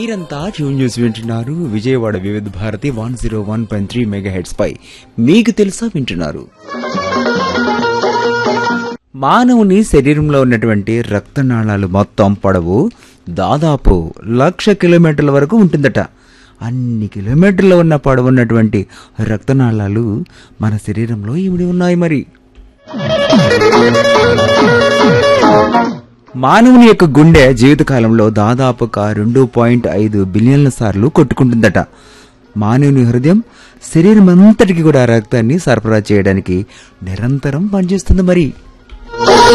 మీరంతా tune news వింటున్నారు Vijayawada Vividh Bharati one zero one point three megahertz పై మీకు తెలుసా వింటున్నారు మానవుని శరీరంలో ఉన్నటువంటి రక్తనాళాలు మొత్తం పొడవు దాదాపు లక్ష కిలోమీటర్ల వరకు ఉంటుందట అన్ని కిలోమీటర్ల ఉన్న పొడవు ఉన్నటువంటి రక్తనాళాలు మన శరీరంలో ఇమిడి ఉన్నాయి మరి మానవుని యొక్క గుండె జీవితకాలంలో దాదాపుగా రెండు పాయింట్ ఐదు బిలియన్ల సార్లు కొట్టుకుంటుందట మానవుని హృదయం శరీరం అంతటికి కూడా రక్తాన్ని సరఫరా చేయడానికి నిరంతరం పనిచేస్తుంది మరి